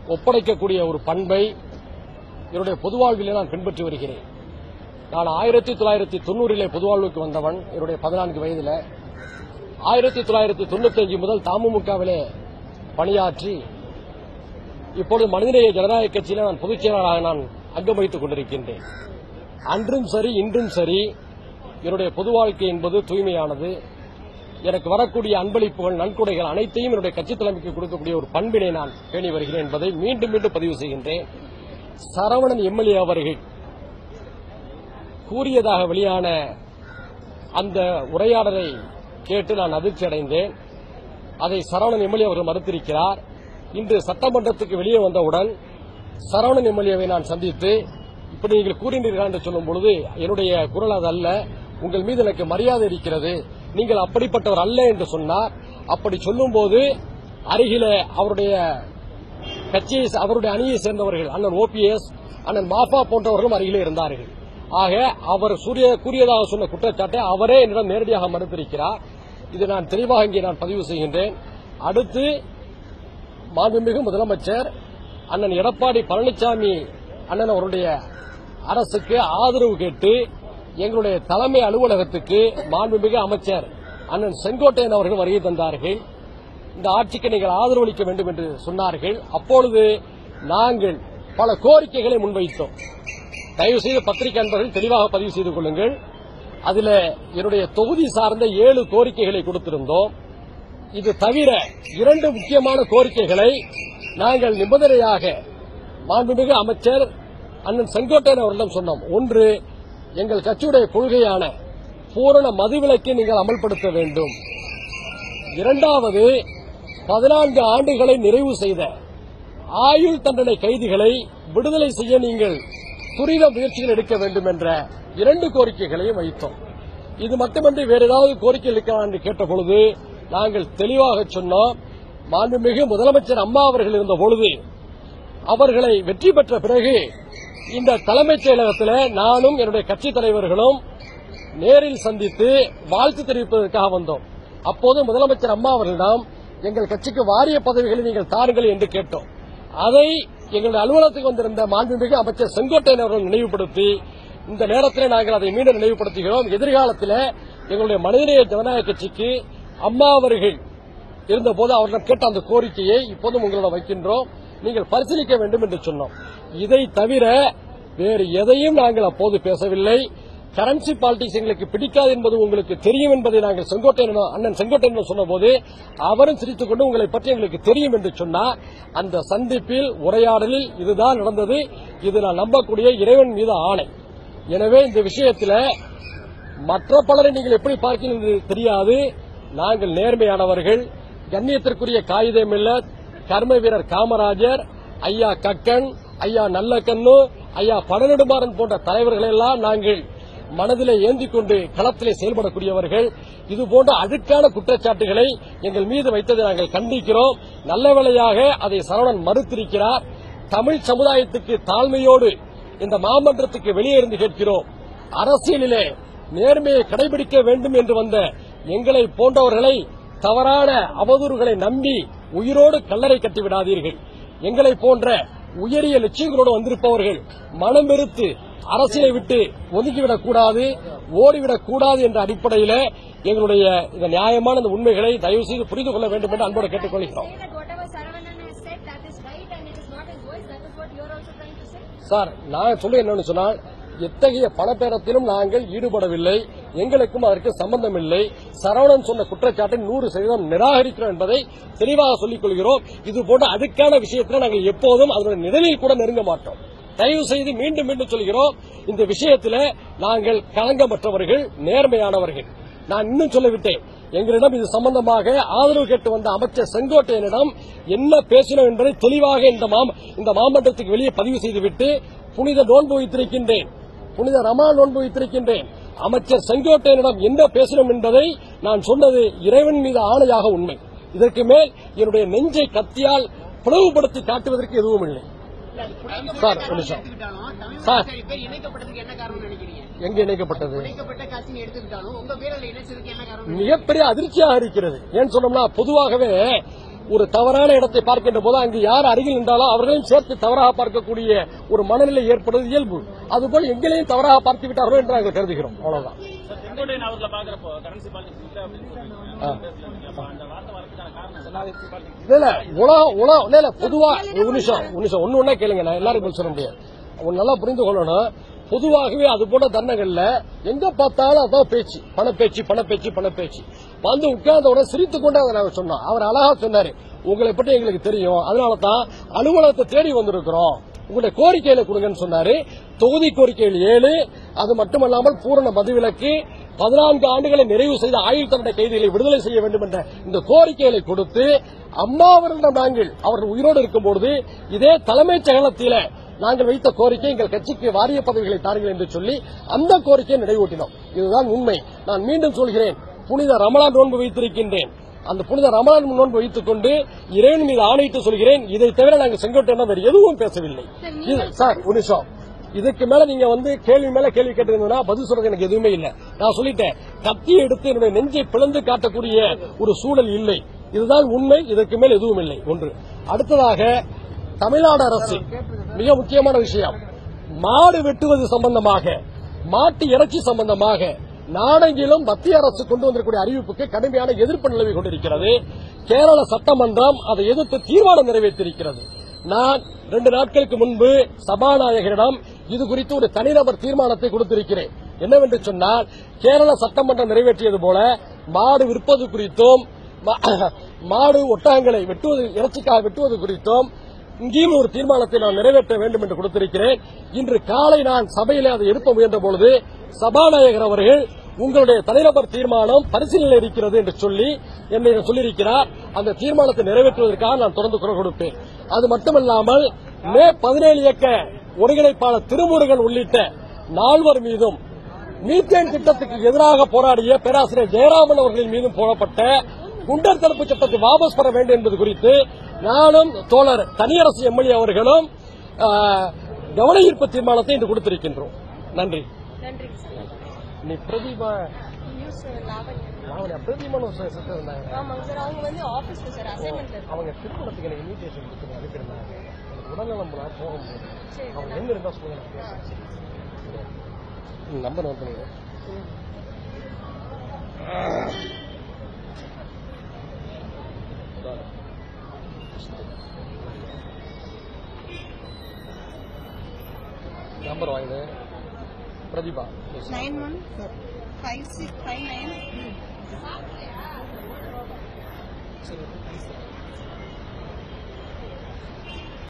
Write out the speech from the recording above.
ஒப்படைக்கக்கூடிய ஒரு பண்பை என்னுடைய பொதுவாழ்விலே நான் பின்பற்றி வருகிறேன் நான் ஆயிரத்தி தொள்ளாயிரத்தி தொண்ணூறிலே பொதுவாழ்வுக்கு வந்தவன் என்னுடைய பதினான்கு வயதில் ஆயிரத்தி தொள்ளாயிரத்தி தொண்ணூத்தி அஞ்சு முதல் தமுமுகவிலே பணியாற்றி இப்பொழுது மனிதநேய ஜனநாயக கட்சியில நான் பொதுச் செயலாளராக நான் அங்கம் வகித்துக் கொண்டிருக்கின்றேன் அன்றும் சரி இன்றும் சரி என்னுடைய பொது வாழ்க்கை என்பது தூய்மையானது எனக்கு வரக்கூடிய அன்பளிப்புகள் நன்கொடைகள் அனைத்தையும் என்னுடைய கட்சித் தலைமைக்கு கொடுக்கக்கூடிய ஒரு பண்பினை நான் பேணி வருகிறேன் என்பதை மீண்டும் மீண்டும் பதிவு செய்கின்றேன் சரவணன் எம்எல்ஏ அவர்கள் கூறியதாக வெளியான அந்த உரையாடலை கேட்டு நான் அதிர்ச்சி அடைந்தேன் அதை சரவணன் எம்எல்ஏ அவர்கள் மறுத்திருக்கிறார் இன்று சட்டமன்றத்துக்கு வெளியே வந்தவுடன் சரவணன் எம்எல்ஏவை நான் சந்தித்து இப்படி நீங்கள் கூறினீர்கள் என்று சொல்லும் பொழுது என்னுடைய குரல் அது அல்ல உங்கள் மீது எனக்கு மரியாதை இருக்கிறது நீங்கள் அப்படிப்பட்டவர் அல்ல என்று சொன்னார் அப்படி சொல்லும்போது அருகில அவருடைய கட்சியை அவருடைய அணியை சேர்ந்தவர்கள் அண்ணன் ஓபிஎஸ் அண்ணன் மாஃபா போன்றவர்களும் அருகிலே இருந்தார்கள் ஆக அவர் சூரிய கூறியதாக சொன்ன குற்றச்சாட்டை அவரே என்னிடம் நேரடியாக மறுத்திருக்கிறார் இது நான் தெளிவாக இங்கே நான் பதிவு செய்கின்றேன் அடுத்து மாண்புமிகு முதலமைச்சர் அண்ணன் எடப்பாடி பழனிசாமி அண்ணன் அவருடைய அரசுக்கு ஆதரவு கேட்டு எங்களுடைய தலைமை அலுவலகத்துக்கு மாண்புமிகு அமைச்சர் அண்ணன் செங்கோட்டையன் அவர்கள் வருகை தந்தார்கள் இந்த ஆட்சிக்கு நீங்கள் ஆதரவளிக்க வேண்டும் என்று சொன்னார்கள் அப்பொழுது நாங்கள் பல கோரிக்கைகளை முன்வைத்தோம் தயவு செய்து பத்திரிகை அன்பர்கள் தெளிவாக பதிவு செய்து கொள்ளுங்கள் அதில் என்னுடைய தொகுதி சார்ந்த ஏழு கோரிக்கைகளை கொடுத்திருந்தோம் இது தவிர இரண்டு முக்கியமான கோரிக்கைகளை நாங்கள் நிபந்தனையாக மாண்புமிகு அமைச்சர் அண்ணன் செங்கோட்டையன் அவர்களிடம் சொன்னோம் ஒன்று எங்கள் கட்சியுடைய கொள்கையான பூரண மதுவிலக்கை நீங்கள் அமல்படுத்த வேண்டும் இரண்டாவது பதினான்கு ஆண்டுகளை நிறைவு செய்த ஆயுள் தண்டனை கைதிகளை விடுதலை செய்ய நீங்கள் துரித முயற்சிகள் எடுக்க வேண்டும் என்ற இரண்டு கோரிக்கைகளையும் வைத்தோம் இது மட்டுமன்றி வேறு ஏதாவது கோரிக்கை இருக்கலாம் என்று கேட்டபொழுது நாங்கள் தெளிவாக சொன்னோம் மாண்புமிகு முதலமைச்சர் அம்மா அவர்கள் இருந்த பொழுது அவர்களை வெற்றி பெற்ற பிறகு இந்த தலைமைச் செயலகத்தில் நானும் என்னுடைய கட்சித் தலைவர்களும் நேரில் சந்தித்து வாழ்த்து தெரிவிப்பதற்காக வந்தோம் அப்போது முதலமைச்சர் அம்மா அவர்களிடம் எங்கள் கட்சிக்கு வாரிய பதவிகளை நீங்கள் தாருங்கள் என்று கேட்டோம் அதை எங்களுடைய அலுவலகத்துக்கு வந்திருந்த மாண்புமிகு அமைச்சர் செங்கோட்டையன் அவர்கள் நினைவுபடுத்தி இந்த நேரத்தில் நாங்கள் அதை மீண்டும் நினைவுபடுத்துகிறோம் எதிர்காலத்தில் எங்களுடைய மனிதநேய ஜனநாயக கட்சிக்கு அம்மா அவர்கள் இருந்தபோது அவரிடம் கேட்ட அந்த கோரிக்கையை இப்போதும் உங்களிடம் வைக்கின்றோம் நீங்கள் பரிசீலிக்க வேண்டும் என்று சொன்னோம் இதை தவிர வேறு எதையும் நாங்கள் அப்போது பேசவில்லை கரன்சி பாலிடிக்ஸ் எங்களுக்கு பிடிக்காது என்பது உங்களுக்கு தெரியும் என்பதை நாங்கள் செங்கோட்டையன் அண்ணன் செங்கோட்டையன் சொன்னபோது அவரும் சிரித்துக் கொண்டு உங்களை பற்றி எங்களுக்கு தெரியும் என்று சொன்னார் அந்த சந்திப்பில் உரையாடலில் இதுதான் நடந்தது இது நான் நம்பக்கூடிய இறைவன் மீது ஆணை எனவே இந்த விஷயத்தில் மற்ற பலரை நீங்கள் எப்படி பார்க்கிறீர்கள் என்று தெரியாது நாங்கள் நேர்மையானவர்கள் கண்ணியத்திற்குரிய காகிதம் இல்ல கர்ம வீரர் காமராஜர் ஐயா கக்கன் ஐயா நல்லக்கண்ணு ஐயா பழநெடுமாறன் போன்ற தலைவர்களை எல்லாம் நாங்கள் மனதிலே ஏந்திக் கொண்டு களத்திலே செயல்படக்கூடியவர்கள் இது போன்ற அழுக்கான குற்றச்சாட்டுகளை எங்கள் மீது வைத்ததை நாங்கள் கண்டிக்கிறோம் நல்ல வேளையாக அதை சரவணன் மறுத்திருக்கிறார் தமிழ் சமுதாயத்துக்கு தாழ்மையோடு இந்த மாமன்றத்துக்கு வெளியே இருந்து கேட்கிறோம் அரசியலிலே நேர்மையை கடைபிடிக்க வேண்டும் என்று வந்த எங்களை போன்றவர்களை தவறான அவதூறுகளை நம்பி உயிரோடு கல்லறை கட்டிவிடாதீர்கள் எங்களை போன்ற உயரிய லட்சியங்களோடு வந்திருப்பவர்கள் மனம் வெறுத்து அரசியலை விட்டு ஒதுக்கிவிடக் கூடாது ஓடிவிடக் கூடாது என்ற அடிப்படையில் எங்களுடைய இந்த நியாயமான இந்த உண்மைகளை தயவு செய்து புரிந்து கொள்ள வேண்டும் என்று அன்போடு கேட்டுக்கொள்கிறோம் say that whatever Saravanan has said, that is right and it is not his voice. That is what you are also trying to say? Sir நான் சொல்ல என்னன்னு சொன்னால் எத்தகைய பணப்பேரத்திலும் நாங்கள் ஈடுபடவில்லை எங்களுக்கும் அதற்கு சம்பந்தம் இல்லை சரவணன் சொன்ன குற்றச்சாட்டை நூறு சதவீதம் நிராகரிக்கிறோம் என்பதை தெளிவாக சொல்லிக் கொள்கிறோம் இது போன்ற அதுக்கான விஷயத்தில் நாங்கள் எப்போதும் அதனுடைய நிழலில் கூட நெருங்க மாட்டோம் தயவு செய்து மீண்டும் மீண்டும் சொல்கிறோம் இந்த விஷயத்தில் நாங்கள் களங்கமற்றவர்கள் நேர்மையானவர்கள் நான் இன்னும் சொல்லிவிட்டேன் எங்களிடம் இது சம்பந்தமாக ஆதரவு கேட்டு வந்த அமைச்சர் செங்கோட்டையனிடம் என்ன பேசினோம் என்பதை தெளிவாக இந்த மாம- இந்த மாமன்றத்துக்கு வெளியே பதிவு செய்துவிட்டு புனித நோன்பு வைத்திருக்கின்றேன் புனித ரமா நோன்பு வைத்திருக்கின்றேன் அமைச்சர் செங்கோட்டையனிடம் என்ன பேசினோம் என்பதை நான் சொன்னது இறைவன் மீது ஆணையாக உண்மை இதற்கு மேல் என்னுடைய நெஞ்சை கத்தியால் பிளவுபடுத்தி காட்டுவதற்கு எதுவும் இல்லை சார் ஒரு நிமிஷம் சார் சரி பேர் இணைக்கப்பட்டதுக்கு என்ன காரணம் நினைக்கிறீங்க எங்க இணைக்கப்பட்டது இணைக்கப்பட்ட கட்சின்னு எடுத்துக்கிட்டாலும் உங்க பேரில் இணைச்சதுக்கு என்ன காரணம் மிகப்பெரிய அதிர்ச்சியாக இருக்கிறது ஏன்னு சொன்னோம்னா பொதுவாகவே ஒரு தவறான இடத்தை பார்க்கின்ற போது அங்கு யார் அருகில் நின்றாலும் அவர்களையும் சேர்த்து தவறாக பார்க்கக்கூடிய ஒரு மனநிலை ஏற்படுவது இயல்பு அதுபோல் எங்களையும் தவறாக பார்த்து விட்டார்களோ என்று நாங்கள் கருதுகிறோம் அவ்வளவுதான் செங்கோட்டையன் அவர்களை பாக்குறப்போ கரன்சி பாலிடிக்ஸ் இல்ல அப்படின்னு சொல்றீங்க ஆ. அப்ப அந்த வார்த்தை வரதுக்கான காரணம் செல்லாதிசி பாலிடிக்ஸ் இல்ல இல்ல உலகம் உலகம் இல்ல இல்ல பொதுவா ஒரு நிமிஷம் ஒரு நிமிஷம் ஒண்ணு ஒண்ணா கேளுங்க நான் எல்லாரும் பதில் சொல்ல முடியாது ஒன்னு நல்லா புரிந்து கொள்ளணும் பொதுவாகவே அது போல தருணங்கள்ல எங்க பார்த்தாலும் அதான் பேச்சு பணப்பேச்சு பணப்பேச்சு பணப்பேச்சு வந்து உட்கார்ந்த உடனே சிரித்து கொண்டு அதை நாங்க சொன்னோம் அவர் அழகா சொன்னாரு உங்களை பற்றி எங்களுக்கு தெரியும் அதனால தான் அலுவலகத்தை தேடி வந்திருக்கிறோம் உங்களுடைய கோரிக்கையில கொடுங்கன்னு சொன்னாரு தொகுதி கோரிக்கைகள் ஏழு அது மட்டுமல்லாமல் பூரண மதுவிலக்கு பதினான்கு ஆண்டுகளை நிறைவு செய்த ஆயுள் தண்டனை கைதிகளை விடுதலை செய்ய வேண்டும் என்ற இந்த கோரிக்கைகளை கொடுத்து அம்மாவரிடம் நாங்கள் அவர்கள் உயிரோடு இருக்கும்போது இதே தலைமைச் செயலத்தில நாங்கள் வைத்த கோரிக்கை எங்கள் கட்சிக்கு வாரிய பதவிகளை தாருங்கள் என்று சொல்லி அந்த கோரிக்கையை நிறைவேற்றினோம் இதுதான் உண்மை நான் மீண்டும் சொல்கிறேன் புனித ரமலான் நோன்பு வைத்திருக்கின்றேன் அந்த புனித ரமலான் நோன்பு வைத்துக் கொண்டு இறைவன் மீது ஆணையிட்டு சொல்கிறேன் இதை தவிர நாங்கள் செங்கோட்டையன் வேறு எதுவும் பேசவில்லை இது- சார் ஒரு நிமிஷம் இதுக்கு மேல நீங்க வந்து கேள்வி மேல கேள்வி கேட்டிருந்தீங்கன்னா பதில் சொல்றது எனக்கு எதுவுமே இல்ல நான் சொல்லிட்டேன் கத்தி எடுத்து என்னுடைய நெஞ்சை பிளந்து காட்டக்கூடிய ஒரு சூழல் இல்லை இதுதான் உண்மை இதற்கு மேல் எதுவும் இல்லை ஒன்று அடுத்ததாக தமிழ்நாடு அரசு மிக முக்கியமான விஷயம் மாடு வெட்டுவது சம்பந்தமாக மாட்டு இறைச்சி சம்பந்தமாக நாடெங்கிலும் மத்திய அரசு கொண்டு வந்திருக்கக்கூடிய அறிவிப்புக்கு கடுமையான எதிர்ப்பு நிலவி கொண்டிருக்கிறது கேரள சட்டமன்றம் அதை எதிர்த்து தீர்மானம் நிறைவேற்றியிருக்கிறது நான் ரெண்டு நாட்களுக்கு முன்பு சபாநாயகரிடம் இது குறித்து ஒரு தனிநபர் தீர்மானத்தை கொடுத்திருக்கிறேன் என்னவென்று சொன்னால் கேரள சட்டமன்றம் நிறைவேற்றியது போல மாடு விற்பது குறித்தும் மா- மாடு ஒட்டகங்களை வெட்டுவது இறைச்சிக்காக வெட்டுவது குறித்தும் இங்கேயும் ஒரு தீர்மானத்தை நான் நிறைவேற்ற வேண்டும் என்று கொடுத்திருக்கிறேன் இன்று காலை நான் சபையிலே அதை எடுக்க முயன்ற பொழுது சபாநாயகர் அவர்கள் உங்களுடைய தனிநபர் தீர்மானம் பரிசீலனை இருக்கிறது என்று சொல்லி என்னை சொல்லியிருக்கிறார் அந்த தீர்மானத்தை நிறைவேற்றுவதற்காக நான் தொடர்ந்து குரல் கொடுப்பேன் அது மட்டுமல்லாமல் மே பதினேழு இயக்க ஒருங்கிணைப்பாளர் திருமுருகன் உள்ளிட்ட நால்வர் மீதும் மீத்தேன் திட்டத்துக்கு எதிராக போராடிய பேராசிரியர் ஜெயராமன் அவர்களின் மீதும் போடப்பட்ட குண்டர் தடுப்பு சட்டத்தை வாபஸ் பெற வேண்டும் என்பது குறித்து நானும் தோழர் தனியரசு எம்எல்ஏ அவர்களும் ஆ, கவன ஈர்ப்பு தீர்மானத்தை இன்று கொடுத்திருக்கின்றோம் நன்றி நன்றி சார் நீ பிரதீபா நியூஸ் லாவண்யா லாவண்யா பிரதீபான்னு ஒரு சில சிஸ்டர் இருந்தாங்க ஆமாங்க சார் அவங்க வந்து ஆபீஸ்ல சார் அசைன்மெண்ட்ல இருக்காங்க அவங்க திருமணத்துக்கு எனக்கு இன்விடேஷன் கொடுத்து அனுப்பியிருந்தாங்க எனக்கு உடல்நலம் நான் போக முடியாது சரி அவங்க எங்க இருந்தா சொல்லுங்க நான் பேசுறேன். நம்பர் நோட் பண்ணுங்க நம்பர் வாங்க Pratibha nine one five six five nine